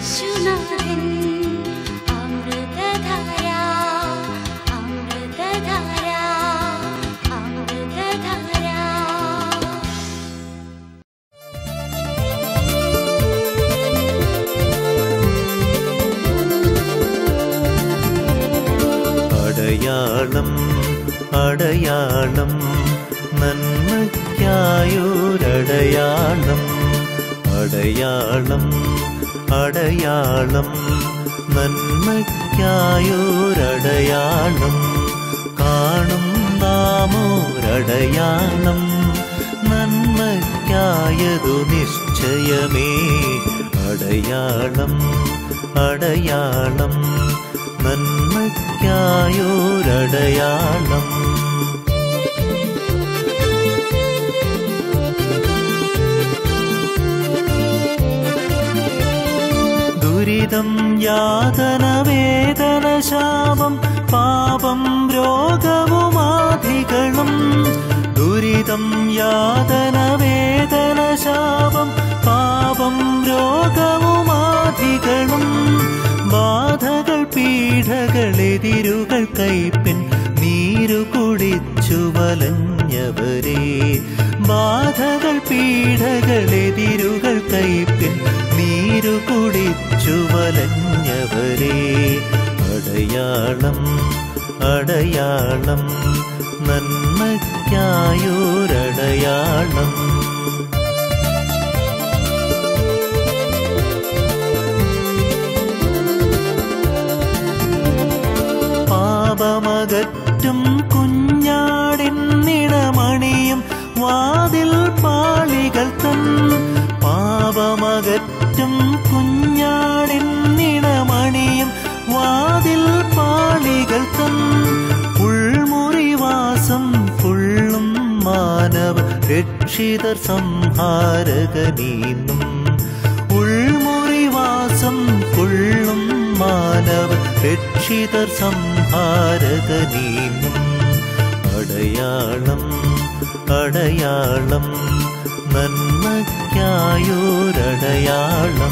യേശുനാഥൻ അമൃതധാര അമൃതധാര അമൃതധാര അടയാളം അടയാളം നന്മയ്ക്കായൊരടയാളം അടയാളം അടയാളം നന്മയ്ക്കായൊരടയാളം കാണും നാമോരടയാളം നന്മയ്ക്കായതു നിശ്ചയമേ അടയാളം അടയാളം നന്മയ്ക്കായൊരടയാളം ദുരിതം യാതന വേദന ശാപം പാപം രോഗവുമാധികളും ദുരിതം യാതന വേദന ശാപം പാപം രോഗവുമാധികളും ബാധകൾ പീഡകൾ എതിരുകൾ കൈപ്പിൻ നീരു കുടിച്ചു വലഞ്ഞവരെ ബാധകൾ പീഡകൾ എതിരുകൾ കൈപ്പിൻ നീരു കുടിച്ചു വലഞ്ഞവരെ അടയാളം അടയാളം നന്മയ്ക്കായൊരടയാളം പാപമകറ്റും കുഞ്ഞാടിൻ നിണമണിയും വാതിൽ പാളികൾ തൻ പാപമകറ്റും കുഞ്ഞാടിൻ നിണമണിയും വാതിൽ പാളികൾ തൻ ഉൾമുറിവാസം കൊള്ളും മാനവ രക്ഷിതർ സംഹാരകനീന്നും ഉൾമുറിവാസം കൊള്ളും മാനവ രക്ഷിതർ സംഹാരകനീന്നും അടയാളം അടയാളം നന്മയ്ക്കായോരടയാളം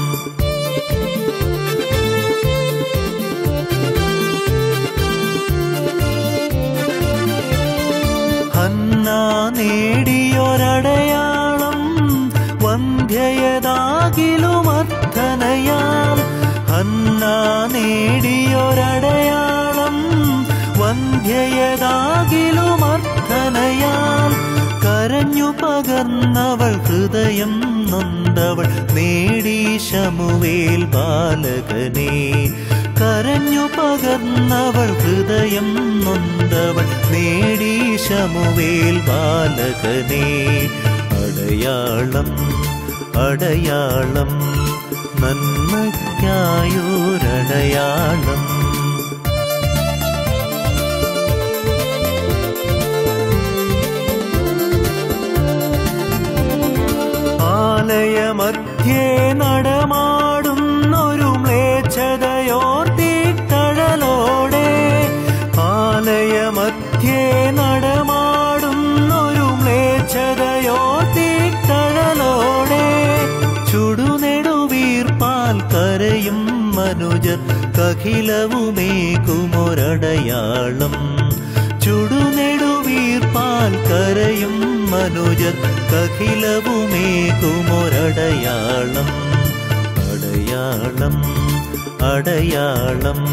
ഹന്ന നേടിയൊരടയാളം വന്ധ്യയതാകിലും അർത്ഥനയാം ഹന്ന നേടിയൊരടയാളം വന്ധ്യയതാകിലും അർത്ഥനയാം കരഞ്ഞു പകർന്നവൾ ഹൃദയം നൊന്തവൾ നേടി ശമുവേൽ ബാലകനെ കരഞ്ഞു പകർന്നവൾ ഹൃദയം നൊന്തവൾ നേടി ശമുവേൽ ബാലകനെ അടയാളം അടയാളം നന്മയ്ക്കായൊരടയാളം ആലയമധ്യേ നടമാടുന്നൊരു മ്ലേച്ഛതയോർത്തിട്ടഴലോടെ ആലയമധ്യേ നടമാടുന്നൊരു മ്ലേച്ഛതയോർത്തിട്ടഴലോടെ ചുടുനെടുവീർപ്പാൽ കരയും മനുജർ കഖിലവുമേകുമൊരടയാളം ചുടുനെടുവീർപ്പാൽ കരയും മനുജർ കഖിലവുമേകുമൊരടയാളം അടയാളം അടയാളം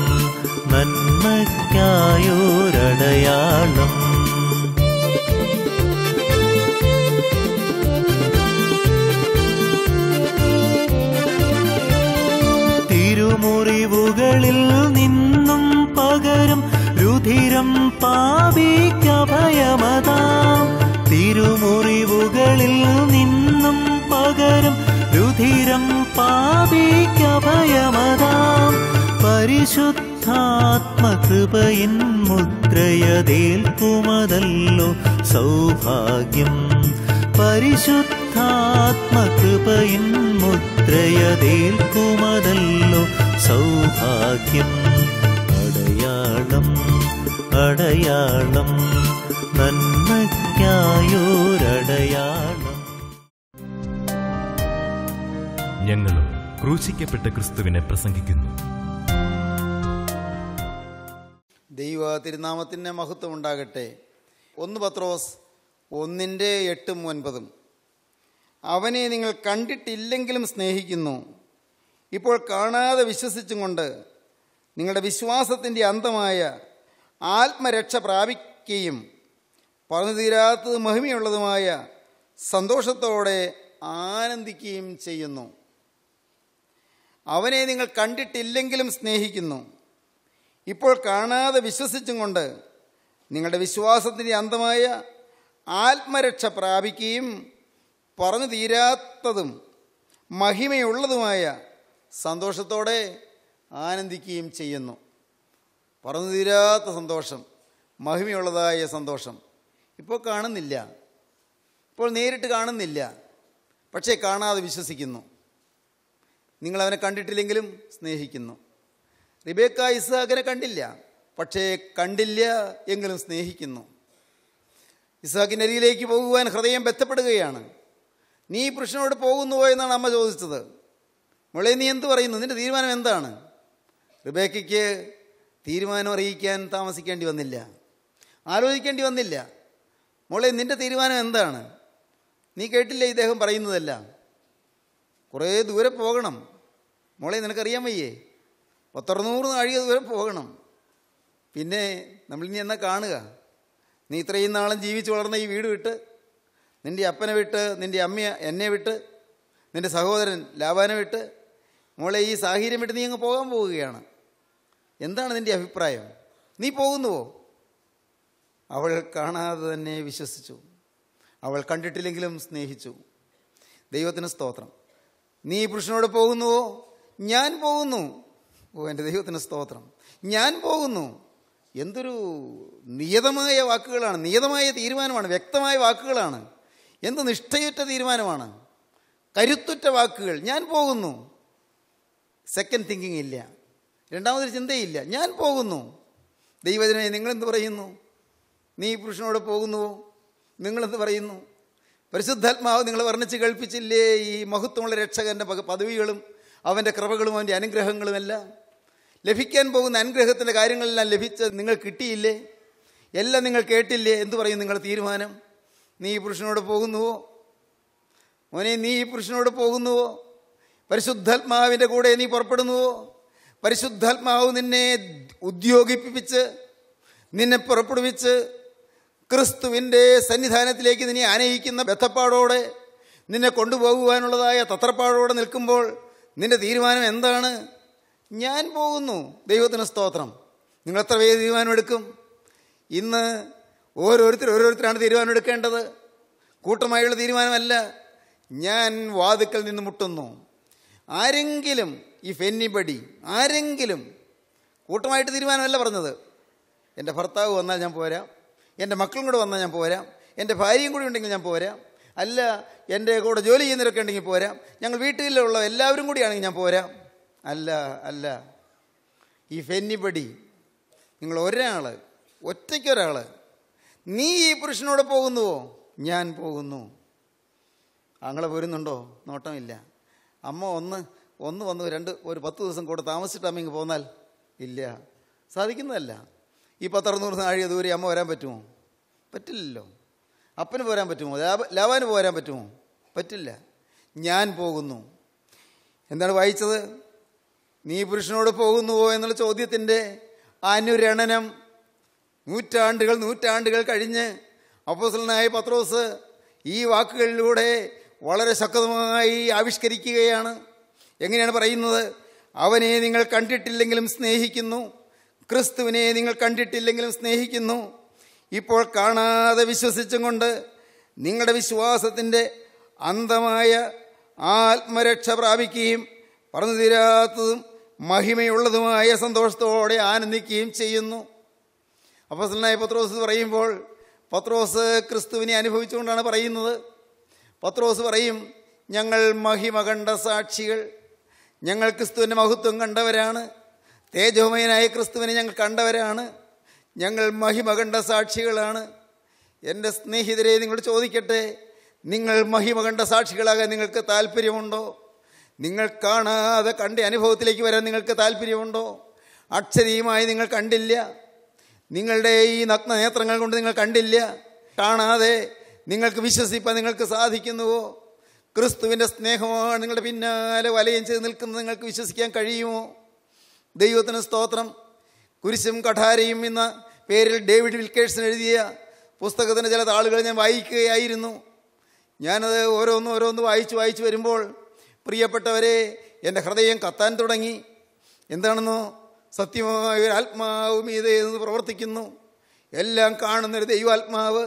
നന്മയ്ക്കായോരടയാളം തിരുമുറിവുകളിൽ നിന്നും പകരും രുധിരം പാപിക്കഭയമതാം തിരുമുറിവുകളിൽ നിന്നും പകരും രുധിരം പാപിക്കഭയമതാം പരിശുദ്ധാത്മകൃപയിൻ മുദ്രയതേൽക്കുമതല്ലോ സൗഭാഗ്യം പരിശുദ്ധാത്മകൃപയിൻ മുദ്രയതേൽക്കുമതല്ലോ സൗഭാഗ്യം അടയാളം അടയാളം നന്മയ്ക്കായോരടയാളം ഞങ്ങളും ക്രൂശിക്കപ്പെട്ട ക്രിസ്തുവിനെ പ്രസംഗിക്കുന്നു ദൈവ തിരുനാമത്തിന് മഹത്വം ഉണ്ടാകട്ടെ ഒന്ന് പത്രോസ് ഒന്നിൻ്റെ എട്ടും ഒൻപതും അവനെ നിങ്ങൾ കണ്ടിട്ടില്ലെങ്കിലും സ്നേഹിക്കുന്നു ഇപ്പോൾ കാണാതെ വിശ്വസിച്ചും കൊണ്ട് നിങ്ങളുടെ വിശ്വാസത്തിൻ്റെ അന്തമായ ആത്മരക്ഷ പ്രാപിക്കുകയും പറഞ്ഞു തീരാത്തത് മഹിമയുള്ളതുമായ സന്തോഷത്തോടെ ആനന്ദിക്കുകയും ചെയ്യുന്നു അവനെ നിങ്ങൾ കണ്ടിട്ടില്ലെങ്കിലും സ്നേഹിക്കുന്നു ഇപ്പോൾ കാണാതെ വിശ്വസിച്ചും കൊണ്ട് നിങ്ങളുടെ വിശ്വാസത്തിൻ്റെ അന്തമായ ആത്മരക്ഷ പ്രാപിക്കുകയും പറഞ്ഞു തീരാത്തതും മഹിമയുള്ളതുമായ സന്തോഷത്തോടെ ആനന്ദിക്കുകയും ചെയ്യുന്നു പറഞ്ഞു തീരാത്ത സന്തോഷം മഹിമയുള്ളതായ സന്തോഷം ഇപ്പോൾ കാണുന്നില്ല ഇപ്പോൾ നേരിട്ട് കാണുന്നില്ല പക്ഷേ കാണാതെ വിശ്വസിക്കുന്നു നിങ്ങൾ അവനെ കണ്ടിട്ടില്ലെങ്കിലും സ്നേഹിക്കുന്നു റിബേക്ക ഇസ്ഹാക്കിനെ കണ്ടില്ല പക്ഷേ കണ്ടില്ല എങ്കിലും സ്നേഹിക്കുന്നു ഇസ്ഹാക്കിൻ്റെ അരിയിലേക്ക് പോകുവാൻ ഹൃദയം ബന്ധപ്പെടുകയാണ് നീ ഈ പുരുഷനോട് പോകുന്നുവോ എന്നാണ് അമ്മ ചോദിച്ചത് മോളെ നീ എന്ത് പറയുന്നു നിന്റെ തീരുമാനം എന്താണ് റിബേക്കയ്ക്ക് തീരുമാനം അറിയിക്കാൻ താമസിക്കേണ്ടി വന്നില്ല ആലോചിക്കേണ്ടി വന്നില്ല മോളെ നിന്റെ തീരുമാനം എന്താണ് നീ കേട്ടില്ലേ ഇദ്ദേഹം പറയുന്നതെല്ലാം കുറേ ദൂരെ പോകണം മോളെ നിനക്കറിയാൻ വയ്യേ പത്തറുന്നൂറ് നാഴിക ദൂരം പോകണം പിന്നെ നമ്മളിനി എന്നാ കാണുക നീ ഇത്രയും നാളും ജീവിച്ചു വളർന്ന ഈ വീട് വിട്ട് നിൻ്റെ അപ്പനെ വിട്ട് നിൻ്റെ അമ്മ എന്നെ വിട്ട് നിൻ്റെ സഹോദരൻ ലാബാനെ വിട്ട് മോളെ ഈ സാഹചര്യം വിട്ട് നീ അങ്ങ് പോകാൻ പോവുകയാണ് എന്താണ് നിൻ്റെ അഭിപ്രായം നീ പോകുന്നുവോ അവൾ കാണാതെ തന്നെ വിശ്വസിച്ചു അവൾ കണ്ടിട്ടില്ലെങ്കിലും സ്നേഹിച്ചു ദൈവത്തിന് സ്തോത്രം നീ ഈ പുരുഷനോട് പോകുന്നുവോ ഞാൻ പോകുന്നു ഓ എൻ്റെ ദൈവത്തിന് സ്തോത്രം ഞാൻ പോകുന്നു എന്തൊരു നിയതമായ വാക്കുകളാണ് നിയതമായ തീരുമാനമാണ് വ്യക്തമായ വാക്കുകളാണ് എന്ത് നിഷ്ഠയുറ്റ തീരുമാനമാണ് കരുത്തുറ്റ വാക്കുകൾ ഞാൻ പോകുന്നു സെക്കൻഡ് തിങ്കിങ് ഇല്ല രണ്ടാമതൊരു ചിന്തയില്ല ഞാൻ പോകുന്നു ദൈവജനെ നിങ്ങളെന്ത് പറയുന്നു നീ ഈ പുരുഷനോട് പോകുന്നുവോ നിങ്ങളെന്ത് പറയുന്നു പരിശുദ്ധാത്മാവ് നിങ്ങൾ വർണ്ണിച്ച് കേൾപ്പിച്ചില്ലേ ഈ മഹത്വമുള്ള രക്ഷകൻ്റെ പക- പദവികളും അവൻ്റെ കൃപകളും അവൻ്റെ അനുഗ്രഹങ്ങളും എല്ലാം ലഭിക്കാൻ പോകുന്ന അനുഗ്രഹത്തിൻ്റെ കാര്യങ്ങളെല്ലാം ലഭിച്ച് നിങ്ങൾ കിട്ടിയില്ലേ എല്ലാം നിങ്ങൾ കേട്ടില്ലേ എന്ത് പറയും നിങ്ങളുടെ തീരുമാനം നീ ഈ പുരുഷനോട് പോകുന്നുവോ മോനെ നീ ഈ പുരുഷനോട് പോകുന്നുവോ പരിശുദ്ധാത്മാവിൻ്റെ കൂടെ നീ പുറപ്പെടുന്നുവോ പരിശുദ്ധാത്മാവ് നിന്നെ ഉദ്യോഗിപ്പിച്ച് നിന്നെ പുറപ്പെടുവിച്ച് ക്രിസ്തുവിൻ്റെ സന്നിധാനത്തിലേക്ക് നിന്നെ ആനയിക്കുന്ന ബദ്ധപ്പാടോടെ നിന്നെ കൊണ്ടുപോകുവാനുള്ളതായ തത്രപ്പാടോടെ നിൽക്കുമ്പോൾ നിന്റെ തീരുമാനം എന്താണ് ഞാൻ പോകുന്നു ദൈവത്തിന് സ്തോത്രം നിങ്ങൾ എത്ര പേര് തീരുമാനമെടുക്കും ഇന്ന് ഓരോരുത്തർ ഓരോരുത്തരാണ് തീരുമാനമെടുക്കേണ്ടത് കൂട്ടമായുള്ള തീരുമാനമല്ല ഞാൻ വാതുക്കൽ നിന്ന് മുട്ടുന്നു ആരെങ്കിലും ഈ ഫെന്നിബടി ആരെങ്കിലും കൂട്ടമായിട്ട് തീരുമാനമല്ല പറഞ്ഞത് എൻ്റെ ഭർത്താവ് വന്നാൽ ഞാൻ പോരാം എൻ്റെ മക്കളും കൂടെ വന്നാൽ ഞാൻ പോരാം എൻ്റെ ഭാര്യയും കൂടി ഉണ്ടെങ്കിൽ ഞാൻ പോരാം അല്ല എൻ്റെ കൂടെ ജോലി ചെയ്യുന്നവരൊക്കെ ഉണ്ടെങ്കിൽ പോരാം ഞങ്ങൾ വീട്ടിലുള്ള എല്ലാവരും കൂടിയാണെങ്കിൽ ഞാൻ പോരാം അല്ല അല്ല ഈ ഫെന്നിബടി നിങ്ങൾ ഒരാൾ ഒറ്റയ്ക്കൊരാൾ നീ ഈ പുരുഷനോട് പോകുന്നുവോ ഞാൻ പോകുന്നു ആങ്ങളെ പോരുന്നുണ്ടോ നോട്ടമില്ല അമ്മ ഒന്ന് ഒന്ന് വന്ന് രണ്ട് ഒരു പത്ത് ദിവസം കൂടെ താമസിച്ചിട്ട് അമ്മ ഇങ്ങ് പോന്നാൽ ഇല്ല സാധിക്കുന്നതല്ല ഈ പത്തറുന്നൂറ് നാഴിക ദൂരെ അമ്മ വരാൻ പറ്റുമോ പറ്റില്ലല്ലോ അപ്പന് പോരാൻ പറ്റുമോ ലാബ ലാബാന് പോരാൻ പറ്റുമോ പറ്റില്ല ഞാൻ പോകുന്നു എന്താണ് വായിച്ചത് നീ പുരുഷനോട് പോകുന്നുവോ എന്നുള്ള ചോദ്യത്തിൻ്റെ അനുരണനം നൂറ്റാണ്ടുകൾ നൂറ്റാണ്ടുകൾ കഴിഞ്ഞ് അപ്പോസലനായ പത്രോസ് ഈ വാക്കുകളിലൂടെ വളരെ ശക്തമായി ആവിഷ്കരിക്കുകയാണ് എങ്ങനെയാണ് പറയുന്നത് അവനെ നിങ്ങൾ കണ്ടിട്ടില്ലെങ്കിലും സ്നേഹിക്കുന്നു ക്രിസ്തുവിനെ നിങ്ങൾ കണ്ടിട്ടില്ലെങ്കിലും സ്നേഹിക്കുന്നു ഇപ്പോൾ കാണാതെ വിശ്വസിച്ചും കൊണ്ട് നിങ്ങളുടെ വിശ്വാസത്തിൻ്റെ അന്തമായ ആത്മരക്ഷ പ്രാപിക്കുകയും പറഞ്ഞു തീരാത്തതും മഹിമയുള്ളതുമായ സന്തോഷത്തോടെ ആനന്ദിക്കുകയും ചെയ്യുന്നു അപ്പോസ്തലനായ പത്രോസ് പറയുമ്പോൾ പത്രോസ് ക്രിസ്തുവിനെ അനുഭവിച്ചുകൊണ്ടാണ് പറയുന്നത് പത്രോസ് പറയും ഞങ്ങൾ മഹിമ കണ്ട സാക്ഷികൾ ഞങ്ങൾ ക്രിസ്തുവിൻ്റെ മഹത്വം കണ്ടവരാണ് തേജോമയനായ ക്രിസ്തുവിനെ ഞങ്ങൾ കണ്ടവരാണ് ഞങ്ങൾ മഹിമ കണ്ട സാക്ഷികളാണ് എൻ്റെ സ്നേഹിതരെ നിങ്ങളോട് ചോദിക്കട്ടെ നിങ്ങൾ മഹിമ കണ്ട സാക്ഷികളാകാൻ നിങ്ങൾക്ക് താല്പര്യമുണ്ടോ നിങ്ങൾ കാണാതെ കണ്ട അനുഭവത്തിലേക്ക് വരാൻ നിങ്ങൾക്ക് താല്പര്യമുണ്ടോ അക്ഷരീയമായി നിങ്ങൾ കണ്ടില്ല നിങ്ങളുടെ ഈ നഗ്ന നേത്രങ്ങൾ കൊണ്ട് നിങ്ങൾ കണ്ടില്ല കാണാതെ നിങ്ങൾക്ക് വിശ്വസിപ്പാൻ നിങ്ങൾക്ക് സാധിക്കുന്നുവോ ക്രിസ്തുവിൻ്റെ സ്നേഹമാണ് നിങ്ങളുടെ പിന്നാലെ വലയം ചെയ്ത് നിൽക്കുന്നത് നിങ്ങൾക്ക് വിശ്വസിക്കാൻ കഴിയുമോ ദൈവത്തിന് സ്തോത്രം കുരിശും കഠാരയും എന്ന പേരിൽ ഡേവിഡ് വിൽക്കേഴ്സൺ എഴുതിയ പുസ്തകത്തിൻ്റെ ചില താളുകൾ ഞാൻ വായിക്കുകയായിരുന്നു ഞാനത് ഓരോന്ന് ഓരോന്ന് വായിച്ച് വായിച്ച് വരുമ്പോൾ പ്രിയപ്പെട്ടവരെ എൻ്റെ ഹൃദയം കത്താൻ തുടങ്ങി എന്താണെന്നോ സത്യമായ ഒരു ആത്മാവ് മീതെ എന്ന് പ്രവർത്തിക്കുന്നു എല്ലാം കാണുന്നൊരു ദൈവാത്മാവ്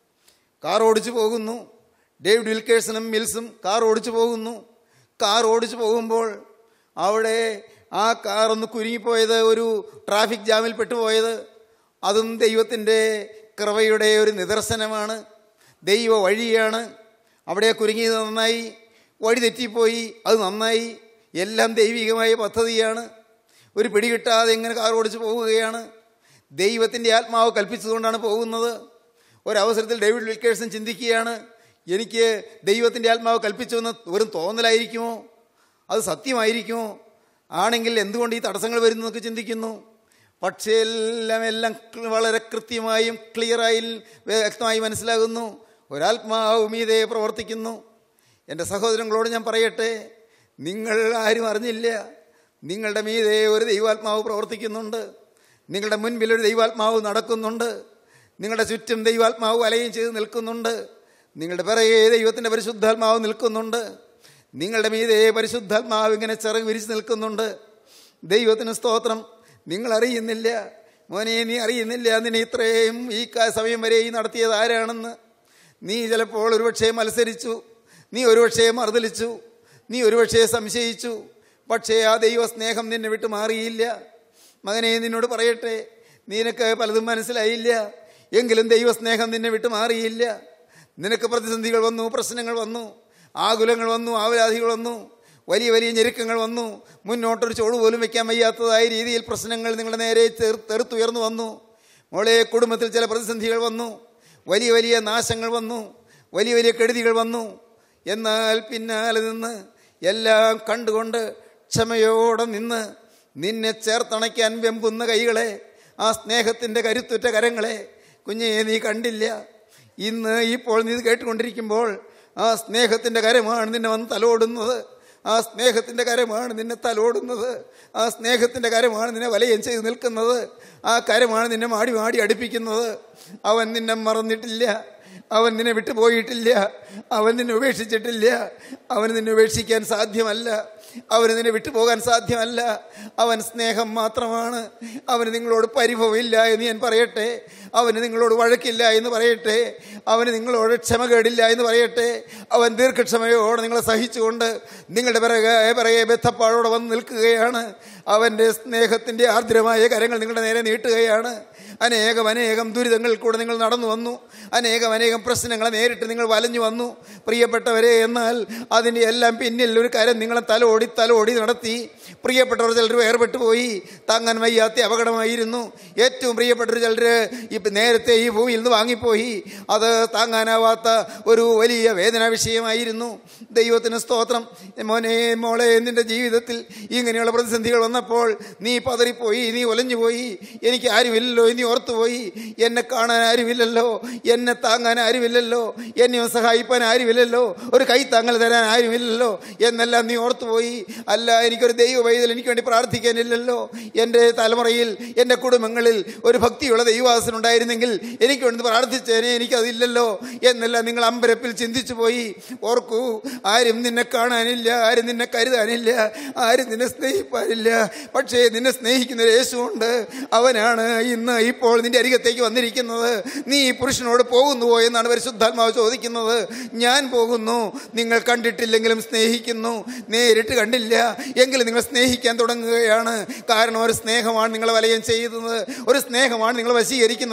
കാർ ഓടിച്ചു പോകുന്നു ഡേവിഡ് വിൽക്കേഴ്സണും മിൽസും കാർ ഓടിച്ചു പോകുന്നു കാർ ഓടിച്ചു പോകുമ്പോൾ അവിടെ ആ കാർ ഒന്ന് കുരുങ്ങിപ്പോയത് ഒരു ട്രാഫിക് ജാമിൽ പെട്ടുപോയത് അതും ദൈവത്തിൻ്റെ കൃപയുടെ ഒരു നിദർശനമാണ് ദൈവ വഴിയാണ് അവിടെ കുരുങ്ങിയത് നന്നായി വഴി തെറ്റിപ്പോയി അത് നന്നായി എല്ലാം ദൈവികമായ പദ്ധതിയാണ് ഒരു പിടി കിട്ടാതെ എങ്ങനെ കാർ ഓടിച്ചു പോവുകയാണ് ദൈവത്തിൻ്റെ ആത്മാവ് കൽപ്പിച്ചതുകൊണ്ടാണ് പോകുന്നത് ഒരവസരത്തിൽ ഡേവിഡ് വിൽക്കേഴ്സൺ ചിന്തിക്കുകയാണ് എനിക്ക് ദൈവത്തിൻ്റെ ആത്മാവ് കൽപ്പിച്ചുവെന്ന് വെറും തോന്നലായിരിക്കുമോ അത് സത്യമായിരിക്കുമോ ആണെങ്കിൽ എന്തുകൊണ്ട് ഈ തടസ്സങ്ങൾ വരുന്നു എന്നൊക്കെ ചിന്തിക്കുന്നു പക്ഷേ എല്ലാം എല്ലാം വളരെ കൃത്യമായും ക്ലിയറായി വ്യക്തമായി മനസ്സിലാകുന്നു ഒരാത്മാവ് മീതെ പ്രവർത്തിക്കുന്നു എൻ്റെ സഹോദരങ്ങളോട് ഞാൻ പറയട്ടെ നിങ്ങൾ ആരും അറിഞ്ഞില്ല നിങ്ങളുടെ മീതെ ഒരു ദൈവാത്മാവ് പ്രവർത്തിക്കുന്നുണ്ട് നിങ്ങളുടെ മുൻപിൽ ഒരു ദൈവാത്മാവ് നടക്കുന്നുണ്ട് നിങ്ങളുടെ ചുറ്റും ദൈവാത്മാവ് വലയം ചെയ്ത് നിൽക്കുന്നുണ്ട് നിങ്ങളുടെ പിറകെ ദൈവത്തിൻ്റെ പരിശുദ്ധാത്മാവ് നിൽക്കുന്നുണ്ട് നിങ്ങളുടെ മീതെ പരിശുദ്ധാത്മാവ് ഇങ്ങനെ ചിറക് വിരിച്ച് നിൽക്കുന്നുണ്ട് ദൈവത്തിന് സ്തോത്രം നിങ്ങൾ അറിയുന്നില്ല മോനെ നീ അറിയുന്നില്ല നിന്നെ ഇത്രയും ഈ കാ- സമയം വരെ ഈ നടത്തിയത് ആരാണെന്ന് നീ ചിലപ്പോൾ ഒരുപക്ഷെ മത്സരിച്ചു നീ ഒരുപക്ഷെ മറുതലിച്ചു നീ ഒരുപക്ഷെ സംശയിച്ചു പക്ഷേ ആ ദൈവ സ്നേഹം നിന്നെ വിട്ട് മാറിയില്ല മകനെ നിന്നോട് പറയട്ടെ നിനക്ക് പലതും മനസ്സിലായില്ല എങ്കിലും ദൈവസ്നേഹം നിന്നെ വിട്ട് മാറിയില്ല നിനക്ക് പ്രതിസന്ധികൾ വന്നു പ്രശ്നങ്ങൾ വന്നു ആകുലങ്ങൾ വന്നു ആവലാധികൾ വന്നു വലിയ വലിയ ഞെരുക്കങ്ങൾ വന്നു മുന്നോട്ടൊരു ചോട് പോലും വെക്കാൻ വയ്യാത്തതായ രീതിയിൽ പ്രശ്നങ്ങൾ നിങ്ങളുടെ നേരെ തെറു- തെറുത്തുയർന്നു വന്നു മോളെ കുടുംബത്തിൽ ചില പ്രതിസന്ധികൾ വന്നു വലിയ വലിയ നാശങ്ങൾ വന്നു വലിയ വലിയ കെടുതികൾ വന്നു എന്നാൽ പിന്നാലെ നിന്ന് എല്ലാം കണ്ടുകൊണ്ട് ക്ഷമയോടെ നിന്ന് നിന്നെ ചേർത്തണയ്ക്കാൻ വെമ്പുന്ന കൈകളെ ആ സ്നേഹത്തിൻ്റെ കരുത്തുറ്റ കരങ്ങളെ കുഞ്ഞെ നീ കണ്ടില്ല ഇന്ന് ഇപ്പോൾ നീ ഇത് കേട്ടുകൊണ്ടിരിക്കുമ്പോൾ ആ സ്നേഹത്തിൻ്റെ കരമാണ് നിന്നെ വന്ന് തലോടുന്നത് ആ സ്നേഹത്തിൻ്റെ കരമാണ് നിന്നെ തലോടുന്നത് ആ സ്നേഹത്തിൻ്റെ കരമാണ് നിന്നെ വലയം ചെയ്ത് നിൽക്കുന്നത് ആ കരമാണ് നിന്നെ മാടി മാടി അടുപ്പിക്കുന്നത് അവൻ നിന്നെ മറന്നിട്ടില്ല അവൻ നിന്നെ വിട്ടുപോയിട്ടില്ല അവൻ നിന്നെ ഉപേക്ഷിച്ചിട്ടില്ല അവന് നിന്നെ ഉപേക്ഷിക്കാൻ സാധ്യമല്ല അവന് നിന്നെ വിട്ടുപോകാൻ സാധ്യമല്ല അവൻ സ്നേഹം മാത്രമാണ് അവന് നിങ്ങളോട് പരിഭവമില്ല എന്ന് ഞാൻ പറയട്ടെ അവന് നിങ്ങളോട് വഴക്കില്ല എന്ന് പറയട്ടെ അവന് നിങ്ങളോട് ക്ഷമകേടില്ല എന്ന് പറയട്ടെ അവൻ ദീർഘക്ഷമയോടെ നിങ്ങളെ സഹിച്ചുകൊണ്ട് നിങ്ങളുടെ പിറകെ പിറകെ ബന്ധപ്പാടോടെ വന്ന് നിൽക്കുകയാണ് അവൻ്റെ സ്നേഹത്തിൻ്റെ ആർദ്രമായ കരങ്ങൾ നിങ്ങളുടെ നേരെ നീട്ടുകയാണ് അനേകം അനേകം ദുരിതങ്ങളിൽ കൂടെ നിങ്ങൾ നടന്നു വന്നു അനേകം അനേകം പ്രശ്നങ്ങളെ നേരിട്ട് നിങ്ങൾ വലഞ്ഞു വന്നു പ്രിയപ്പെട്ടവരെ എന്നാൽ അതിൻ്റെ എല്ലാം പിന്നിൽ ഒരു കരം നിങ്ങളെ തലോടി തലോടി നടത്തി പ്രിയപ്പെട്ടവർ ചിലർ വേർപെട്ടു പോയി താങ്ങാൻ വയ്യാത്ത അപകടമായിരുന്നു ഏറ്റവും പ്രിയപ്പെട്ടവർ ചിലർ ഇപ്പം നേരത്തെ ഈ ഭൂമിയിൽ നിന്ന് വാങ്ങിപ്പോയി അത് താങ്ങാനാവാത്ത ഒരു വലിയ വേദനാ വിഷയമായിരുന്നു ദൈവത്തിന് സ്തോത്രം മോനെ മോളെ നിൻ്റെ ജീവിതത്തിൽ ഇങ്ങനെയുള്ള പ്രതിസന്ധികൾ വന്നപ്പോൾ നീ പതറിപ്പോയി നീ ഒലഞ്ഞുപോയി എനിക്ക് ആരുമില്ലല്ലോ നീ ഓർത്തുപോയി എന്നെ കാണാൻ ആരുമില്ലല്ലോ എന്നെ താങ്ങാൻ ആരുമില്ലല്ലോ എന്നെ സഹായിപ്പാൻ ആരുമില്ലല്ലോ ഒരു കൈ താങ്ങൽ തരാൻ ആരുമില്ലല്ലോ എന്നെല്ലാം നീ ഓർത്തുപോയി അല്ല എനിക്കൊരു ദൈവ വൈദ്യൽ എനിക്ക് വേണ്ടി പ്രാർത്ഥിക്കാനില്ലല്ലോ എൻ്റെ തലമുറയിൽ എൻ്റെ കുടുംബങ്ങളിൽ ഒരു ഭക്തിയുള്ള ദൈവവാസൻ ഉണ്ടായിരുന്നെങ്കിൽ എനിക്ക് വേണ്ടി പ്രാർത്ഥിച്ചേനെ എനിക്കതില്ലല്ലോ എന്നെല്ലാം നിങ്ങൾ അമ്പരപ്പിൽ ചിന്തിച്ചു പോയി ഓർക്കൂ ആരും നിന്നെ കാണാനില്ല ആരും നിന്നെ കരുതാനില്ല ആരും നിന്നെ സ്നേഹിപ്പാനില്ല പക്ഷേ നിന്നെ സ്നേഹിക്കുന്ന ഒരു യേശുണ്ട് അവനാണ് ഇന്ന് ഇപ്പോൾ നിന്റെ അരികത്തേക്ക് വന്നിരിക്കുന്നത് നീ ഈ പുരുഷനോട് പോകുന്നുവോ എന്നാണ് പരിശുദ്ധാത്മാവ് ചോദിക്കുന്നത് ഞാൻ പോകുന്നു നിങ്ങൾ കണ്ടിട്ടില്ലെങ്കിലും സ്നേഹിക്കുന്നു നേരിട്ട് കണ്ടില്ല എങ്കിലും നിങ്ങൾ സ്നേഹിക്കാൻ തുടങ്ങുകയാണ് കാരണം ഒരു സ്നേഹമാണ് നിങ്ങളെ വലയം ചെയ്യുന്നത് ഒരു സ്നേഹമാണ് നിങ്ങളെ വശീകരിക്കുന്നത്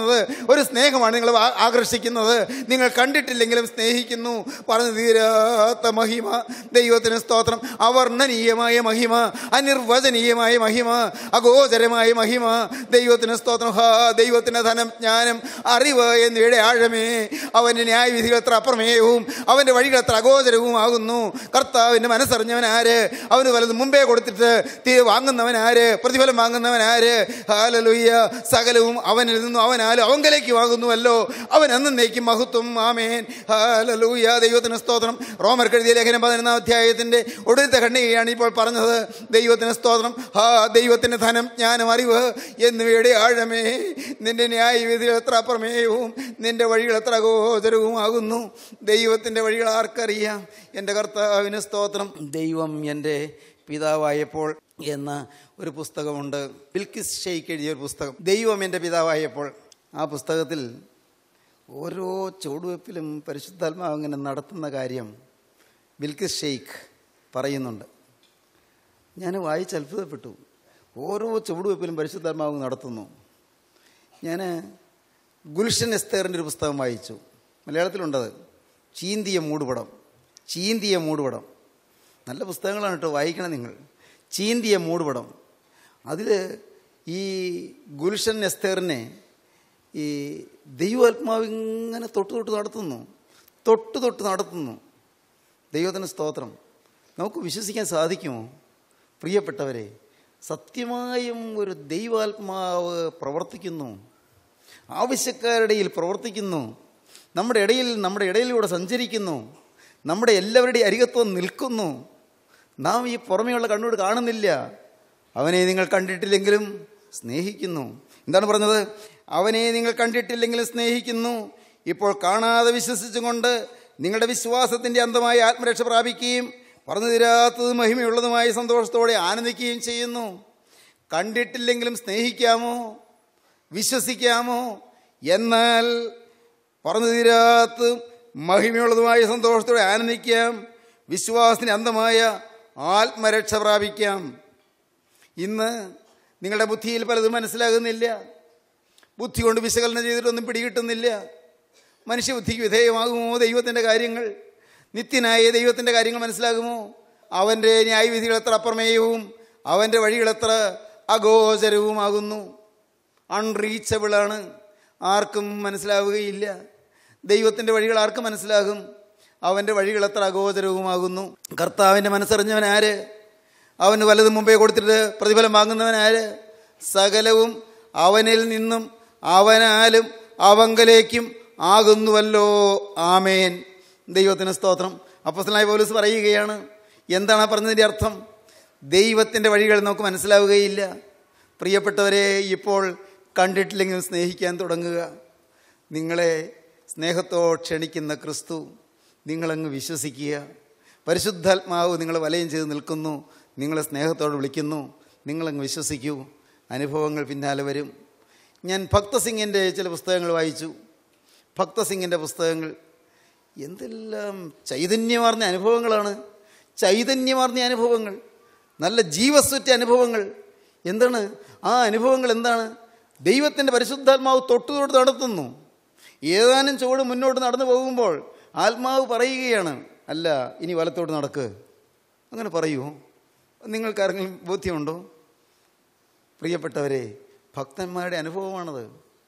ആകർഷിക്കുന്നത് ഒരു സ്നേഹമാണ് നിങ്ങൾ ആ- ആകർഷിക്കുന്നത് നിങ്ങൾ കണ്ടിട്ടില്ലെങ്കിലും സ്നേഹിക്കുന്നു പറഞ്ഞു തീരാത്ത മഹിമ ദൈവത്തിന് സ്തോത്രം അവർണ്ണനീയമായ മഹിമ അനിർവചനീയമായ മഹിമ അഗോചരമായ മഹിമ ദൈവത്തിന് സ്തോത്രം ഹാ ദൈവത്തിന് ധനം ജ്ഞാനം അറിവ് എന്നിവയുടെ ആഴമേ അവൻ്റെ ന്യായവിധികൾ എത്ര അപ്രമേയവും അവൻ്റെ വഴികൾ എത്ര അഗോചരവും ആകുന്നു കർത്താവിൻ്റെ മനസ്സറിഞ്ഞവൻ ആര് അവന് വലത് മുമ്പേ കൊടുത്തിട്ട് തീ വാങ്ങുന്നവൻ ആര് പ്രതിഫലം വാങ്ങുന്നവൻ ആര് ഹാലലുയ്യ സകലവും അവനിൽ നിന്നും അവനാലും അവങ്കലേക്ക് വാങ്ങുന്നുവല്ലോ അവൻ എന്നേക്കും മഹത്വം ആമേൻ ഹാലലൂയ ദൈവത്തിന് സ്തോത്രം റോമർ എഴുതിയ ലേഖനം പതിനൊന്നാം അധ്യായത്തിൻ്റെ ഒടുവിലത്തെ ഖണ്ഡികയാണ് ഇപ്പോൾ പറഞ്ഞത് ദൈവത്തിന് സ്തോത്രം ഹാ ദൈവത്തിന് ധനം ജ്ഞാനം അറിവ് എന്നിവയുടെ ആഴമേ നിന്റെ ന്യായവിധികൾ എത്ര അപ്രമേയവും നിന്റെ വഴികൾ എത്ര ഗോചരവും ആകുന്നു ദൈവത്തിൻ്റെ വഴികൾ ആർക്കറിയാം എൻ്റെ കർത്താവിന് സ്തോത്രം ദൈവം എൻ്റെ പിതാവായപ്പോൾ എന്ന ഒരു പുസ്തകമുണ്ട് ബിൽക്കിസ് ഷെയ്ക്ക് എഴുതിയ ഒരു പുസ്തകം ദൈവം എൻ്റെ പിതാവായപ്പോൾ ആ പുസ്തകത്തിൽ ഓരോ ചുവടുവെപ്പിലും പരിശുദ്ധാത്മാവ് അങ്ങനെ നടത്തുന്ന കാര്യം ബിൽക്കിസ് ഷെയ്ഖ് പറയുന്നുണ്ട് ഞാൻ വായിച്ച് അത്ഭുതപ്പെട്ടു ഓരോ ചുവടുവെപ്പിലും പരിശുദ്ധാത്മാവ് നടത്തുന്നു ഞാൻ ഗുൽഷൻ എസ്തേറിൻ്റെ ഒരു പുസ്തകം വായിച്ചു മലയാളത്തിലുണ്ടത് ചീന്തിയ മൂടുപടം ചീന്തിയ മൂടുപടം നല്ല പുസ്തകങ്ങളാണ് കേട്ടോ വായിക്കണം നിങ്ങൾ ചീന്തിയ മൂടുപടം അതിൽ ഈ ഗുൽഷൻ എസ്തേറിനെ ഈ ദൈവാത്മാവ് ഇങ്ങനെ തൊട്ട് തൊട്ട് നടത്തുന്നു തൊട്ട് തൊട്ട് നടത്തുന്നു ദൈവത്തിന് സ്തോത്രം നമുക്ക് വിശ്വസിക്കാൻ സാധിക്കുമോ പ്രിയപ്പെട്ടവരെ സത്യമായും ഒരു ദൈവാത്മാവ് പ്രവർത്തിക്കുന്നു ആവശ്യക്കാരുടെ ഇടയിൽ പ്രവർത്തിക്കുന്നു നമ്മുടെ ഇടയിൽ നമ്മുടെ ഇടയിലൂടെ സഞ്ചരിക്കുന്നു നമ്മുടെ എല്ലാവരുടെയും അരികത്വം നിൽക്കുന്നു നാം ഈ പുറമെയുള്ള കണ്ണോട് കാണുന്നില്ല അവനെ നിങ്ങൾ കണ്ടിട്ടില്ലെങ്കിലും സ്നേഹിക്കുന്നു എന്താണ് പറഞ്ഞത് അവനെ നിങ്ങൾ കണ്ടിട്ടില്ലെങ്കിലും സ്നേഹിക്കുന്നു ഇപ്പോൾ കാണാതെ വിശ്വസിച്ചുകൊണ്ട് നിങ്ങളുടെ വിശ്വാസത്തിൻ്റെ അന്തമായ ആത്മരക്ഷ പ്രാപിക്കുകയും പറഞ്ഞു തീരാത്തതും മഹിമയുള്ളതുമായ സന്തോഷത്തോടെ ആനന്ദിക്കുകയും ചെയ്യുന്നു കണ്ടിട്ടില്ലെങ്കിലും സ്നേഹിക്കാമോ വിശ്വസിക്കാമോ എന്നാൽ പറഞ്ഞു തീരാത്ത മഹിമയുള്ളതുമായ സന്തോഷത്തോടെ ആനന്ദിക്കാം വിശ്വാസത്തിന് അന്തമായ ആത്മരക്ഷ പ്രാപിക്കാം ഇന്ന് നിങ്ങളുടെ ബുദ്ധിയിൽ പലതും മനസ്സിലാകുന്നില്ല ബുദ്ധി കൊണ്ട് വിശകലനം ചെയ്തിട്ടൊന്നും പിടികിട്ടുന്നില്ല മനുഷ്യബുദ്ധിക്ക് വിധേയമാകുമോ ദൈവത്തിൻ്റെ കാര്യങ്ങൾ നിത്യനായ ദൈവത്തിൻ്റെ കാര്യങ്ങൾ മനസ്സിലാകുമോ അവൻ്റെ ന്യായവിധികൾ എത്ര അപ്രമേയവും അവൻ്റെ വഴികൾ എത്ര അഗോചരവുമാകുന്നു അൺറീച്ചബിളാണ് ആർക്കും മനസ്സിലാവുകയില്ല ദൈവത്തിൻ്റെ വഴികൾ ആർക്കും മനസ്സിലാകും അവൻ്റെ വഴികൾ എത്ര അഗോചരവുമാകുന്നു കർത്താവിൻ്റെ മനസ്സറിഞ്ഞവൻ ആര് അവന് വലത് മുമ്പേ കൊടുത്തിട്ട് പ്രതിഫലം വാങ്ങുന്നവൻ ആര് സകലവും അവനിൽ നിന്നും അവനാലും അവങ്കലേക്കും ആകുന്നുവല്ലോ ആമേൻ ദൈവത്തിന് സ്തോത്രം അപ്പസ്തനായ പോലീസ് പറയുകയാണ് എന്താണ് ആ പറഞ്ഞതിൻ്റെ അർത്ഥം ദൈവത്തിൻ്റെ വഴികൾ നമുക്ക് മനസ്സിലാവുകയില്ല പ്രിയപ്പെട്ടവരെ ഇപ്പോൾ കണ്ടിട്ടില്ലെങ്കിലും സ്നേഹിക്കാൻ തുടങ്ങുക നിങ്ങളെ സ്നേഹത്തോ ക്ഷണിക്കുന്ന ക്രിസ്തു നിങ്ങളങ്ങ് വിശ്വസിക്കുക പരിശുദ്ധാത്മാവ് നിങ്ങളെ വലയം ചെയ്ത് നിൽക്കുന്നു നിങ്ങളെ സ്നേഹത്തോട് വിളിക്കുന്നു നിങ്ങളങ്ങ് വിശ്വസിക്കൂ അനുഭവങ്ങൾ പിന്നാലെ വരും ഞാൻ ഭക്തസിംഗിൻ്റെ ചില പുസ്തകങ്ങൾ വായിച്ചു ഭക്തസിംഗിൻ്റെ പുസ്തകങ്ങൾ എന്തെല്ലാം ചൈതന്യമാർന്ന അനുഭവങ്ങളാണ് ചൈതന്യമാർന്ന അനുഭവങ്ങൾ നല്ല ജീവസ്വറ്റ അനുഭവങ്ങൾ എന്താണ് ആ അനുഭവങ്ങൾ എന്താണ് ദൈവത്തിൻ്റെ പരിശുദ്ധാത്മാവ് തൊട്ടു തൊട്ട് നടത്തുന്നു ഏതാനും ചുവട് മുന്നോട്ട് നടന്നു പോകുമ്പോൾ ആത്മാവ് പറയുകയാണ് അല്ല ഇനി വലത്തോട്ട് നടക്ക് അങ്ങനെ പറയുമോ നിങ്ങൾക്കാരെങ്കിലും ബോധ്യമുണ്ടോ പ്രിയപ്പെട്ടവരെ ഭക്തന്മാരുടെ അനുഭവമാണത്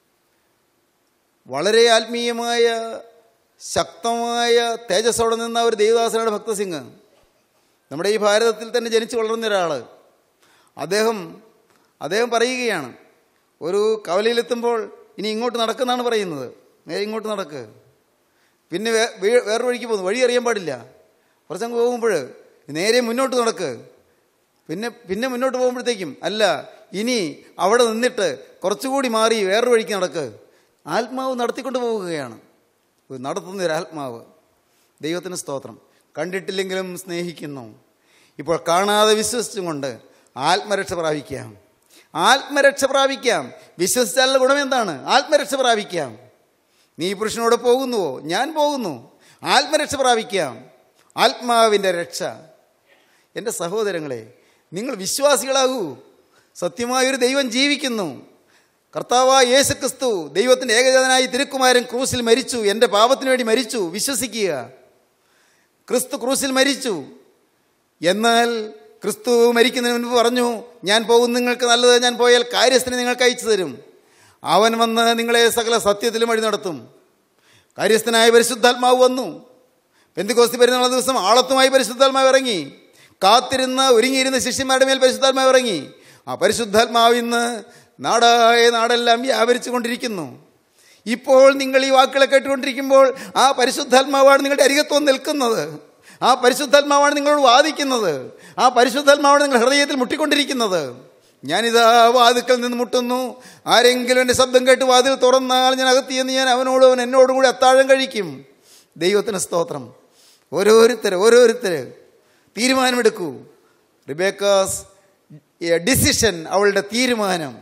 വളരെ ആത്മീയമായ ശക്തമായ തേജസ്സോടെ നിന്ന ഒരു ദേവദാസനാണ് ഭക്തസിംഗ് നമ്മുടെ ഈ ഭാരതത്തിൽ തന്നെ ജനിച്ചു വളർന്ന ഒരാൾ അദ്ദേഹം അദ്ദേഹം പറയുകയാണ് ഒരു കവലയിലെത്തുമ്പോൾ ഇനി ഇങ്ങോട്ട് നടക്കുന്നാണ് പറയുന്നത് നേരെ ഇങ്ങോട്ട് നടക്ക് പിന്നെ വേ- വേ- വേറൊരു വഴിക്ക് പോകുന്നു വഴി അറിയാൻ പാടില്ല കുറച്ചങ്ങ് പോകുമ്പോൾ നേരെ മുന്നോട്ട് നടക്ക് പിന്നെ പിന്നെ മുന്നോട്ട് പോകുമ്പോഴത്തേക്കും അല്ല ഇനി അവിടെ നിന്നിട്ട് കുറച്ചുകൂടി മാറി വേറൊരു വഴിക്ക് നടക്ക് ആത്മാവ് നടത്തിക്കൊണ്ട് പോവുകയാണ് ഒരു നടത്തുന്ന ഒരു ആത്മാവ് ദൈവത്തിന് സ്തോത്രം കണ്ടിട്ടില്ലെങ്കിലും സ്നേഹിക്കുന്നു ഇപ്പോൾ കാണാതെ വിശ്വസിച്ചും കൊണ്ട് ആത്മരക്ഷ പ്രാപിക്കാം ആത്മരക്ഷ പ്രാപിക്കാം വിശ്വസിച്ചാലുള്ള ഗുണം എന്താണ് ആത്മരക്ഷ പ്രാപിക്കാം നീ പുരുഷനോട് പോകുന്നുവോ ഞാൻ പോകുന്നു ആത്മരക്ഷ പ്രാപിക്കാം ആത്മാവിൻ്റെ രക്ഷ എൻ്റെ സഹോദരങ്ങളെ നിങ്ങൾ വിശ്വാസികളാകൂ സത്യമായൊരു ദൈവം ജീവിക്കുന്നു കർത്താവായ യേശു ക്രിസ്തു ദൈവത്തിൻ്റെ ഏകജാതനായി തിരുക്കുമാരൻ ക്രൂസിൽ മരിച്ചു എൻ്റെ പാപത്തിന് വേണ്ടി മരിച്ചു വിശ്വസിക്കുക ക്രിസ്തു ക്രൂസിൽ മരിച്ചു എന്നാൽ ക്രിസ്തു മരിക്കുന്നതിന് മുൻപ് പറഞ്ഞു ഞാൻ പോകും നിങ്ങൾക്ക് നല്ലത് ഞാൻ പോയാൽ കാര്യസ്ഥനെ നിങ്ങൾക്ക് അയച്ചു തരും അവൻ വന്ന് നിങ്ങളെ സകല സത്യത്തിലും വഴി നടത്തും കാര്യസ്ഥനായ പരിശുദ്ധാത്മാവ് വന്നു പെന്തിക്കോസ്തി പെരുന്നാൾ ദിവസം ആളത്തുമായി പരിശുദ്ധാത്മാവ് ഇറങ്ങി കാത്തിരുന്ന് ഒരുങ്ങിയിരുന്ന ശിഷ്യന്മാരുടെ മേൽ പരിശുദ്ധാത്മാവ് ഇറങ്ങി ആ പരിശുദ്ധാത്മാവ് ഇന്ന് നാടായ നാടെല്ലാം വ്യാപരിച്ചു കൊണ്ടിരിക്കുന്നു ഇപ്പോൾ നിങ്ങൾ ഈ വാക്കുകളെ കേട്ടുകൊണ്ടിരിക്കുമ്പോൾ ആ പരിശുദ്ധാത്മാവാണ് നിങ്ങളുടെ അരികത്ത് വന്ന് നിൽക്കുന്നത് ആ പരിശുദ്ധാത്മാവാണ് നിങ്ങളോട് വാദിക്കുന്നത് ആ പരിശുദ്ധാത്മാവാണ് നിങ്ങൾ ഹൃദയത്തിൽ മുട്ടിക്കൊണ്ടിരിക്കുന്നത് ഞാനിതാ വാതിക്കൽ നിന്ന് മുട്ടുന്നു ആരെങ്കിലും എൻ്റെ ശബ്ദം കേട്ട് വാതിൽ തുറന്നാൽ ഞാൻ അകത്തിയെന്ന് ഞാൻ അവനോടും അവൻ എന്നോടും കൂടി അത്താഴം കഴിക്കും ദൈവത്തിന് സ്തോത്രം ഓരോരുത്തർ ഓരോരുത്തർ തീരുമാനമെടുക്കൂ റിബേക്കാസ് ഡിസിഷൻ അവളുടെ തീരുമാനം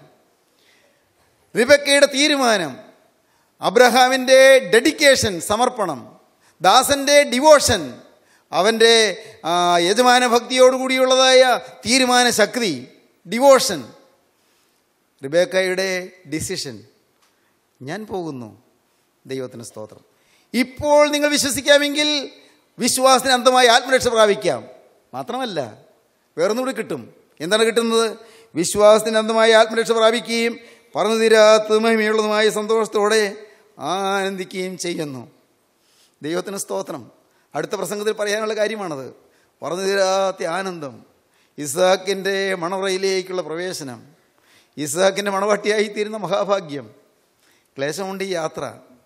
റിബക്കയുടെ തീരുമാനം അബ്രഹാമിൻ്റെ ഡെഡിക്കേഷൻ സമർപ്പണം ദാസൻ്റെ ഡിവോഷൻ അവൻ്റെ ആ, യജമാന ഭക്തിയോടുകൂടിയുള്ളതായ തീരുമാന ശക്തി ഡിവോഷൻ റിബേക്കയുടെ ഡിസിഷൻ ഞാൻ പോകുന്നു ദൈവത്തിന് സ്തോത്രം ഇപ്പോൾ നിങ്ങൾ വിശ്വസിക്കാമെങ്കിൽ വിശ്വാസത്തിന് അന്തമായി ആത്മരക്ഷ പ്രാപിക്കാം മാത്രമല്ല വേറൊന്നുകൂടി കിട്ടും എന്താണ് കിട്ടുന്നത് വിശ്വാസത്തിന് അന്തമായി ആത്മരക്ഷ പ്രാപിക്കുകയും പറഞ്ഞു തീരാത്ത മഹിമയുള്ളതുമായ സന്തോഷത്തോടെ ആനന്ദിക്കുകയും ചെയ്യുന്നു ദൈവത്തിന് സ്തോത്രം അടുത്ത പ്രസംഗത്തിൽ പറയാനുള്ള കാര്യമാണത് പറഞ്ഞു തീരാത്ത ആനന്ദം ഇസാക്കിൻ്റെ മണവറയിലേക്കുള്ള പ്രവേശനം ഇസാക്കിൻ്റെ മണവാട്ടിയായിത്തീരുന്ന മഹാഭാഗ്യം ക്ലേശമുണ്ട് ഈ യാത്ര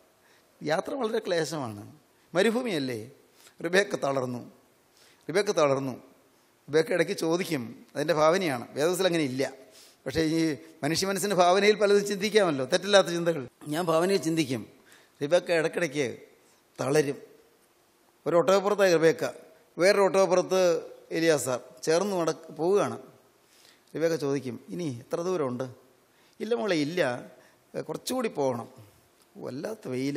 യാത്ര വളരെ ക്ലേശമാണ് മരുഭൂമിയല്ലേ റിബേക്ക തളർന്നു റിബേക്ക തളർന്നു റിബേക്ക ഇടയ്ക്ക് ചോദിക്കും അതിൻ്റെ ഭാവനയാണ് വേദവസിൽ അങ്ങനെ ഇല്ല പക്ഷേ ഈ മനുഷ്യ മനസ്സിൻ്റെ ഭാവനയിൽ പലതും ചിന്തിക്കാമല്ലോ തെറ്റില്ലാത്ത ചിന്തകൾ ഞാൻ ഭാവനയിൽ ചിന്തിക്കും റിബേക്ക ഇടയ്ക്കിടയ്ക്ക് തളരും ഒരു ഒട്ടകപ്പുറത്തായി റിബേക്ക വേറൊരു ഒട്ടകപ്പുറത്ത് എലിയാസാർ ചേർന്ന് നടക്ക് പോവുകയാണ് റിബേക്ക ചോദിക്കും ഇനി എത്ര ദൂരമുണ്ട് ഇല്ല മോളെ ഇല്ല ഏ, കുറച്ചുകൂടി പോകണം വല്ലാത്ത വെയിൽ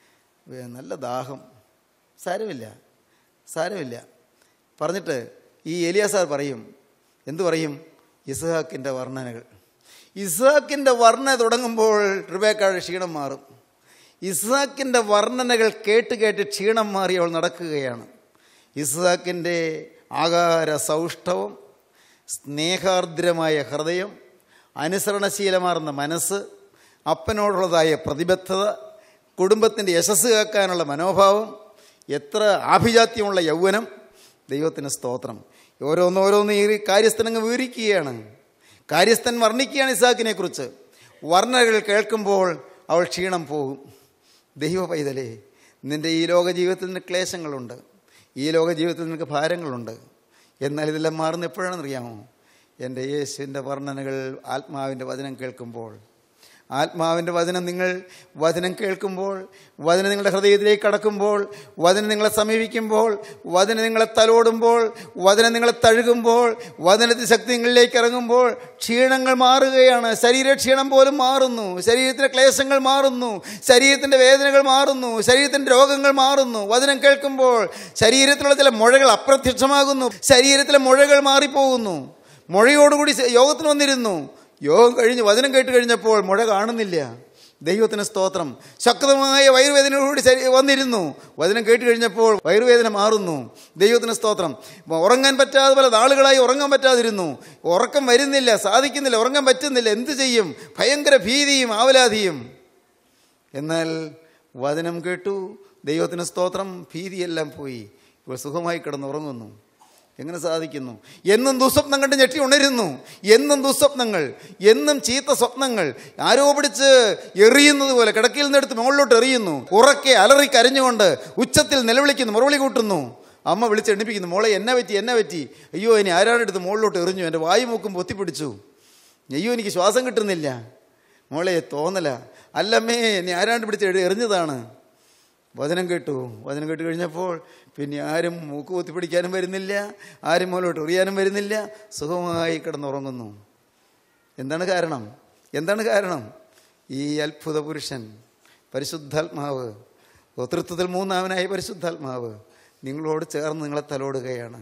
നല്ല ദാഹം സാരമില്ല സാരമില്ല പറഞ്ഞിട്ട് ഈ എലിയാസാർ പറയും എന്തു പറയും ഇസ്ഹാക്കിൻ്റെ വർണ്ണനകൾ ഇസ്ഹാക്കിൻ്റെ വർണ്ണന തുടങ്ങുമ്പോൾ റിബേക്കയുടെ ക്ഷീണം മാറും ഇസ്ഹാക്കിൻ്റെ വർണ്ണനകൾ കേട്ട് കേട്ട് ക്ഷീണം മാറി അവൾ നടക്കുകയാണ് ഇസ്ഹാക്കിൻ്റെ ആകാര സൗഷ്ഠവം സ്നേഹാർദ്രമായ ഹൃദയം അനുസരണശീലമാർന്ന മനസ്സ് അപ്പനോടുള്ളതായ പ്രതിബദ്ധത കുടുംബത്തിൻ്റെ യശസ് കാക്കാനുള്ള മനോഭാവം എത്ര ആഭിജാത്യമുള്ള യൗവനം ദൈവത്തിന് സ്തോത്രം ഓരോന്നോരോന്ന് ഈ കാര്യസ്ഥനങ്ങ് വിവരിക്കുകയാണ് കാര്യസ്ഥൻ വർണ്ണിക്കുകയാണ് ഇസാക്കിനെ കുറിച്ച് വർണ്ണനകൾ കേൾക്കുമ്പോൾ അവൾ ക്ഷീണം പോകും ദൈവ പൈതലേ നിൻ്റെ ഈ ലോക ജീവിതത്തിൽ നിന്ന് ക്ലേശങ്ങളുണ്ട് ഈ ലോക ജീവിതത്തിൽ നിനക്ക് ഭാരങ്ങളുണ്ട് എന്നാൽ ഇതെല്ലാം മാറുന്ന എപ്പോഴാണെന്നറിയാമോ എൻ്റെ യേശുവിൻ്റെ വർണ്ണനകൾ ആത്മാവിൻ്റെ വചനം കേൾക്കുമ്പോൾ ആത്മാവിൻ്റെ വചനം നിങ്ങൾ വചനം കേൾക്കുമ്പോൾ വചനം നിങ്ങളുടെ ഹൃദയത്തിലേക്ക് കടക്കുമ്പോൾ വചനം നിങ്ങളെ സമീപിക്കുമ്പോൾ വചനം നിങ്ങളെ തലോടുമ്പോൾ വചനം നിങ്ങളെ തഴുകുമ്പോൾ വചനത്തിൽ ശക്തി നിങ്ങളിലേക്ക് ഇറങ്ങുമ്പോൾ ക്ഷീണങ്ങൾ മാറുകയാണ് ശരീരക്ഷീണം പോലും മാറുന്നു ശരീരത്തിലെ ക്ലേശങ്ങൾ മാറുന്നു ശരീരത്തിൻ്റെ വേദനകൾ മാറുന്നു ശരീരത്തിൻ്റെ രോഗങ്ങൾ മാറുന്നു വചനം കേൾക്കുമ്പോൾ ശരീരത്തിലുള്ള ചില മുഴകൾ അപ്രത്യക്ഷമാകുന്നു ശരീരത്തിലെ മുഴകൾ മാറിപ്പോകുന്നു മുഴയോടുകൂടി യോഗത്തിന് വന്നിരുന്നു യോഗം കഴിഞ്ഞ് വചനം കേട്ട് കഴിഞ്ഞപ്പോൾ മുഴ കാണുന്നില്ല ദൈവത്തിന് സ്തോത്രം ശക്തമായ വയറുവേദനയോടുകൂടി ശരീ- വന്നിരുന്നു വചനം കേട്ട് കഴിഞ്ഞപ്പോൾ വയറുവേദന മാറുന്നു ദൈവത്തിന് സ്തോത്രം ഉറങ്ങാൻ പറ്റാതെ പല നാളുകളായി ഉറങ്ങാൻ പറ്റാതിരുന്നു ഉറക്കം വരുന്നില്ല സാധിക്കുന്നില്ല ഉറങ്ങാൻ പറ്റുന്നില്ല എന്ത് ചെയ്യും ഭയങ്കര ഭീതിയും ആവലാതിയും എന്നാൽ വചനം കേട്ടു ദൈവത്തിന് സ്തോത്രം ഭീതിയെല്ലാം പോയി ഇപ്പോൾ സുഖമായി കിടന്നുറങ്ങുന്നു എങ്ങനെ സാധിക്കുന്നു എന്നും ദുസ്വപ്നം കണ്ട് ഞെട്ടി ഉണരുന്നു എന്നും ദുസ്വപ്നങ്ങൾ എന്നും ചീത്ത സ്വപ്നങ്ങൾ ആരോ പിടിച്ച് എറിയുന്നത് പോലെ കിടക്കയിൽ നിന്നെടുത്ത് മുകളിലോട്ട് എറിയുന്നു ഉറക്കെ അലറി കരഞ്ഞുകൊണ്ട് ഉച്ചത്തിൽ നിലവിളിക്കുന്നു മുറവിളി കൂട്ടുന്നു അമ്മ വിളിച്ച് എണ്ണിപ്പിക്കുന്നു മോളെ എന്നെ പറ്റി എന്നെ പറ്റി അയ്യോ ഇനി ആരാണ് എടുത്ത് മുകളിലോട്ട് എറിഞ്ഞു എൻ്റെ വായു മൂക്കും പൊത്തിപ്പിടിച്ചു അയ്യോ എനിക്ക് ശ്വാസം കിട്ടുന്നില്ല മോളെ തോന്നല അല്ലമ്മേ നീ ആരാണ്ട് പിടിച്ച് എഴി- എറിഞ്ഞതാണ് വചനം കേട്ടു വചനം കേട്ട് കഴിഞ്ഞപ്പോൾ പിന്നെ ആരും മൂക്ക് കുത്തി പിടിക്കാനും വരുന്നില്ല ആരും മുകളിലോട്ട് എറിയാനും വരുന്നില്ല സുഖമായി കിടന്നുറങ്ങുന്നു എന്താണ് കാരണം എന്താണ് കാരണം ഈ അത്ഭുത പുരുഷൻ പരിശുദ്ധാത്മാവ് തൃത്വത്തിൽ മൂന്നാമനായ പരിശുദ്ധാത്മാവ് നിങ്ങളോട് ചേർന്ന് നിങ്ങളെ തലോടുകയാണ്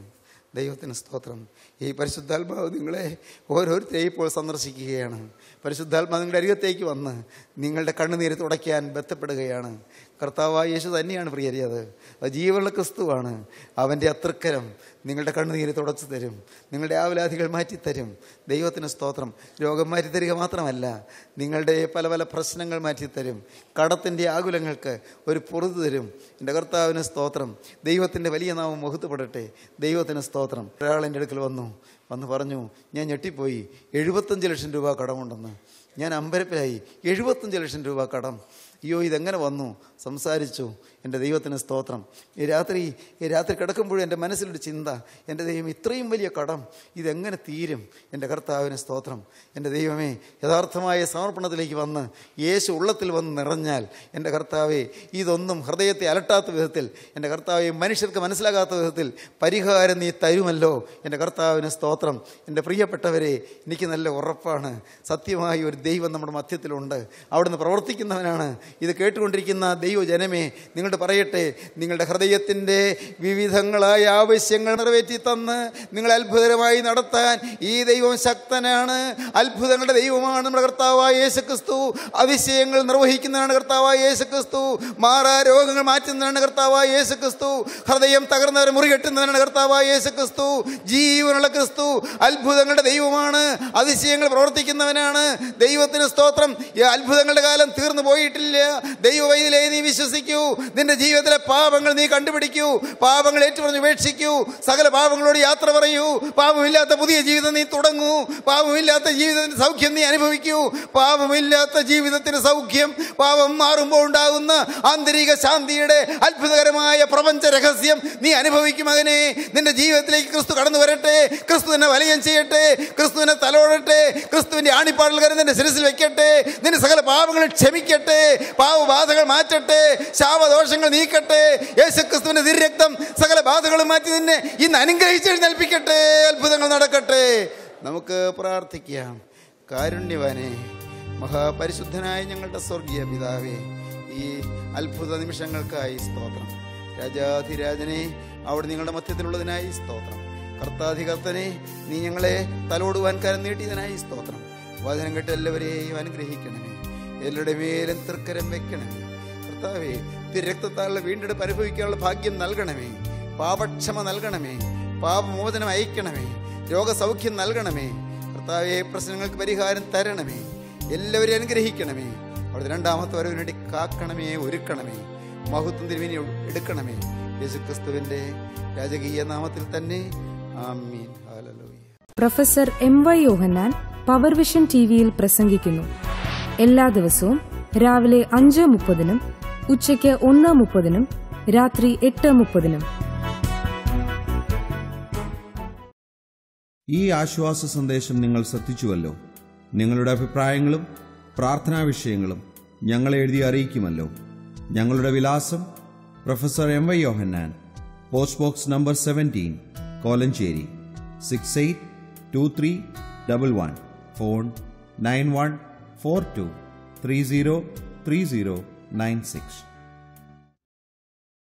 ദൈവത്തിന് സ്തോത്രം ഈ പരിശുദ്ധാത്മാവ് നിങ്ങളെ ഓരോരുത്തരെയും ഇപ്പോൾ സന്ദർശിക്കുകയാണ് പരിശുദ്ധാത്മാവ് നിങ്ങളുടെ അരികത്തേക്ക് വന്ന് നിങ്ങളുടെ കണ്ണുനീര് തുടയ്ക്കാൻ ബന്ധപ്പെടുകയാണ് കർത്താവായ യേശു തന്നെയാണ് പ്രിയരെ അത് അത് ജീവനുള്ള ക്രിസ്തുവാണ് അവൻ്റെ അതൃക്കരം നിങ്ങളുടെ കണ്ണുനീര് തുടച്ചു തരും നിങ്ങളുടെ ആവലാധികൾ മാറ്റിത്തരും ദൈവത്തിന് സ്തോത്രം രോഗം മാറ്റിത്തരിക മാത്രമല്ല നിങ്ങളുടെ പല പല പ്രശ്നങ്ങൾ മാറ്റിത്തരും കടത്തിൻ്റെ ആകുലങ്ങൾക്ക് ഒരു പൊറുതു തരും എൻ്റെ കർത്താവിന് സ്തോത്രം ദൈവത്തിൻ്റെ വലിയ നാമം മുഹത്തുപെടട്ടെ ദൈവത്തിന് സ്തോത്രം ഒരാൾ എൻ്റെ അടുക്കൽ വന്നു വന്ന് പറഞ്ഞു ഞാൻ ഞെട്ടിപ്പോയി എഴുപത്തഞ്ച് ലക്ഷം രൂപ കടമുണ്ടെന്ന് ഞാൻ അമ്പരപ്പിലായി എഴുപത്തഞ്ച് ലക്ഷം രൂപ കടം അയ്യോ ഇതെങ്ങനെ വന്നു സംസാരിച്ചു എൻ്റെ ദൈവത്തിന് സ്തോത്രം ഈ രാത്രി ഈ രാത്രി കിടക്കുമ്പോഴും എൻ്റെ മനസ്സിലൊരു ചിന്ത എൻ്റെ ദൈവം ഇത്രയും വലിയ കടം ഇതെങ്ങനെ തീരും എൻ്റെ കർത്താവിന് സ്തോത്രം എൻ്റെ ദൈവമേ യഥാർത്ഥമായ സമർപ്പണത്തിലേക്ക് വന്ന് യേശു ഉള്ളത്തിൽ വന്ന് നിറഞ്ഞാൽ എൻ്റെ കർത്താവെ ഇതൊന്നും ഹൃദയത്തെ അലട്ടാത്ത വിധത്തിൽ എൻ്റെ കർത്താവെ മനുഷ്യർക്ക് മനസ്സിലാകാത്ത വിധത്തിൽ പരിഹാരം നീ തരുമല്ലോ എൻ്റെ കർത്താവിന് സ്തോത്രം എൻ്റെ പ്രിയപ്പെട്ടവരെ എനിക്ക് നല്ല ഉറപ്പാണ് സത്യമായി ഒരു ദൈവം നമ്മുടെ മധ്യത്തിലുണ്ട് അവിടുന്ന് പ്രവർത്തിക്കുന്നവനാണ് ഇത് കേട്ടുകൊണ്ടിരിക്കുന്ന ദൈവജനമേ നിങ്ങളുടെ പറയട്ടെ നിങ്ങളുടെ ഹൃദയത്തിൻ്റെ വിവിധങ്ങളായ ആവശ്യങ്ങൾ നിറവേറ്റി തന്ന് നിങ്ങളെ അത്ഭുതകരമായി നടത്താൻ ഈ ദൈവം ശക്തനാണ് അത്ഭുതങ്ങളുടെ ദൈവമാണ് നമ്മുടെ കർത്താവായ യേശു ക്രിസ്തു അതിശയങ്ങൾ നിർവഹിക്കുന്നതാണ് കർത്താവായ യേശു ക്രിസ്തു മാറാ രോഗങ്ങൾ മാറ്റുന്നതാണ് കർത്താവായ യേശു ക്രിസ്തു ഹൃദയം തകർന്നവരെ മുറികെട്ടുന്നതാണ് കർത്താവായ യേശു ക്രിസ്തു ജീവനുള്ള ക്രിസ്തു അത്ഭുതങ്ങളുടെ ദൈവമാണ് അതിശയങ്ങൾ പ്രവർത്തിക്കുന്നവനാണ് ദൈവത്തിന് സ്തോത്രം ഈ അത്ഭുതങ്ങളുടെ കാലം തീർന്നു പോയിട്ടില്ല ദൈവവൈദിലെ നീ വിശ്വസിക്കൂ നിന്റെ ജീവിതത്തിലെ പാപങ്ങൾ നീ കണ്ടുപിടിക്കൂ പാപങ്ങൾ ഏറ്റുപറഞ്ഞ് ഉപേക്ഷിക്കൂ സകല പാപങ്ങളോട് യാത്ര പറയൂ പാപമില്ലാത്ത പുതിയ ജീവിതം നീ തുടങ്ങൂ പാപമില്ലാത്ത ജീവിതത്തിന്റെ സൗഖ്യം നീ അനുഭവിക്കൂ പാപമില്ലാത്ത ജീവിതത്തിന് സൗഖ്യം പാപം മാറുമ്പോൾ ഉണ്ടാകുന്ന ആന്തരിക ശാന്തിയുടെ അത്ഭുതകരമായ പ്രപഞ്ച രഹസ്യം നീ അനുഭവിക്കും മകനെ നിന്റെ ജീവിതത്തിലേക്ക് ക്രിസ്തു കടന്നു വരട്ടെ ക്രിസ്തുവിനെ വലയം ചെയ്യട്ടെ ക്രിസ്തുവിനെ തലോടട്ടെ ക്രിസ്തുവിന്റെ ആണിപ്പാടൽ കരം നിന്റെ ശിരസിൽ വെക്കട്ടെ നിന്റെ സകല പാപങ്ങൾ ക്ഷമിക്കട്ടെ പാവബാധകൾ മാറ്റട്ടെ ശാപദോഷങ്ങൾ നീക്കട്ടെ യേശു ക്രിസ്തുവിന്റെ തിരരക്തം സകല ബാധകളും മാറ്റി നിന്നെ ഇന്ന് അനുഗ്രഹിച്ചെഴുന്നേൽപ്പിക്കട്ടെ അത്ഭുതങ്ങൾ നടക്കട്ടെ നമുക്ക് പ്രാർത്ഥിക്കാം കാരുണ്യവാനെ മഹാപരിശുദ്ധനായ ഞങ്ങളുടെ സ്വർഗീയ പിതാവേ ഈ അത്ഭുത നിമിഷങ്ങൾക്കായി സ്തോത്രം രാജാധിരാജനെ അവിടെ നിങ്ങളുടെ മധ്യത്തിലുള്ളതിനായി സ്തോത്രം കർത്താധികർത്തനെ നീ ഞങ്ങളെ തലോടുവാൻ കരം നീട്ടിയതിനായി സ്തോത്രം വചനം കേട്ട് എല്ലാവരെയും അനുഗ്രഹിക്കണമേ എല്ലാവരുടെ മേലും തൃക്കരം വെക്കണമേ കർത്താവേ തിരക്തത്താലുള്ള വീണ്ടെടുപ്പ് അനുഭവിക്കാനുള്ള ഭാഗ്യം നൽകണമേ പാപക്ഷമ നൽകണമേ പാപമോചനം അയക്കണമേ രോഗസൗഖ്യം നൽകണമേ കർത്താവെ പ്രശ്നങ്ങൾക്ക് പരിഹാരം തരണമേ എല്ലാവരെയും അനുഗ്രഹിക്കണമേ അവിടുത്തെ രണ്ടാമത്തെ വരവിന് വേണ്ടി കാക്കണമേ ഒരുക്കണമേ മഹത്വം തിരുവിനി എടുക്കണമേ യേശുക്രിസ്തുവിന്റെ രാജകീയ നാമത്തിൽ തന്നെ ആമീൻ ഹാലലൂയ professor M Y Yohannan power vision T വിയിൽ പ്രസംഗിക്കുന്നു എല്ലാ ദിവസവും രാവിലെ അഞ്ച് മുപ്പതിനും ഉച്ചയ്ക്ക് ഒന്ന് മുപ്പതിനും രാത്രി എട്ട് മുപ്പതിനും ഈ ആശ്വാസ സന്ദേശം നിങ്ങൾ ശ്രദ്ധിച്ചുവല്ലോ നിങ്ങളുടെ അഭിപ്രായങ്ങളും പ്രാർത്ഥനാ വിഷയങ്ങളും ഞങ്ങളെ എഴുതി അറിയിക്കുമല്ലോ ഞങ്ങളുടെ വിലാസം professor M Y Yohannan post box number seventeen Kolenchery six eight two three double one phone nine one four two three zero three zero nine six